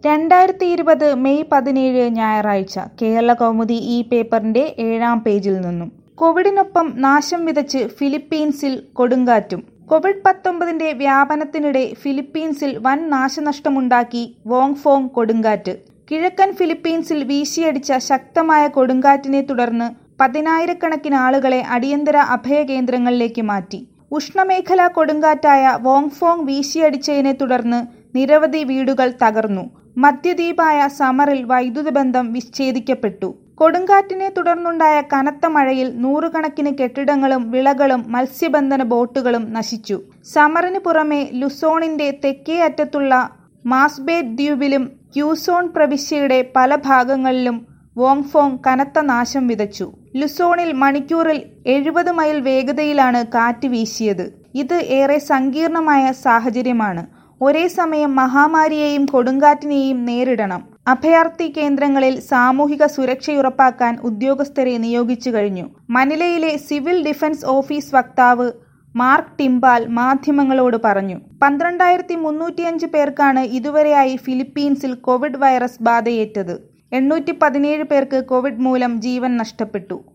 രണ്ടായിരത്തി ഇരുപത് മെയ് പതിനേഴ് ഞായറാഴ്ച കേരള കൗമുദി ഈ പേപ്പറിന്റെ ഏഴാം പേജിൽ നിന്നും കോവിഡിനൊപ്പം നാശം വിതച്ച് ഫിലിപ്പീൻസിൽ കൊടുങ്കാറ്റും കോവിഡ് പത്തൊമ്പതിന്റെ വ്യാപനത്തിനിടെ ഫിലിപ്പീൻസിൽ വൻ നാശനഷ്ടമുണ്ടാക്കി വോങ്ഫോങ് കൊടുങ്കാറ്റ് കിഴക്കൻ ഫിലിപ്പീൻസിൽ വീശിയടിച്ച ശക്തമായ കൊടുങ്കാറ്റിനെ തുടർന്ന് പതിനായിരക്കണക്കിന് ആളുകളെ അടിയന്തര അഭയകേന്ദ്രങ്ങളിലേക്ക് മാറ്റി ഉഷ്ണമേഖലാ കൊടുങ്കാറ്റായ വോങ്ഫോങ് വീശിയടിച്ചതിനെ തുടർന്ന് നിരവധി വീടുകൾ തകർന്നു മധ്യദ്വീപായ സമറിൽ വൈദ്യുത ബന്ധം വിച്ഛേദിക്കപ്പെട്ടു കൊടുങ്കാറ്റിനെ തുടർന്നുണ്ടായ കനത്ത മഴയിൽ നൂറുകണക്കിന് കെട്ടിടങ്ങളും വിളകളും മത്സ്യബന്ധന ബോട്ടുകളും നശിച്ചു സമറിന് പുറമെ ലുസോണിന്റെ തെക്കേ അറ്റത്തുള്ള മാസ്ബേറ്റ് ദ്വീപിലും ക്യൂസോൺ പ്രവിശ്യയുടെ പല ഭാഗങ്ങളിലും വോങ്ഫോങ് കനത്ത നാശം വിതച്ചു ലുസോണിൽ മണിക്കൂറിൽ എഴുപത് മൈൽ വേഗതയിലാണ് കാറ്റ് വീശിയത് ഇത് ഏറെ സങ്കീർണമായ സാഹചര്യമാണ് ഒരേ സമയം മഹാമാരിയെയും കൊടുങ്കാറ്റിനെയും നേരിടണം അഭയാർത്ഥി കേന്ദ്രങ്ങളിൽ സാമൂഹിക സുരക്ഷയുറപ്പാക്കാൻ ഉദ്യോഗസ്ഥരെ നിയോഗിച്ചു കഴിഞ്ഞു മനിലയിലെ സിവിൽ ഡിഫൻസ് ഓഫീസ് വക്താവ് മാർക്ക് ടിംബാൽ മാധ്യമങ്ങളോട് പറഞ്ഞു പന്ത്രണ്ടായിരത്തി മുന്നൂറ്റിയഞ്ച് പേർക്കാണ് ഇതുവരെയായി ഫിലിപ്പീൻസിൽ കോവിഡ് വൈറസ് ബാധയേറ്റത് എണ്ണൂറ്റി പതിനേഴ് പേർക്ക് കോവിഡ് മൂലം ജീവൻ നഷ്ടപ്പെട്ടു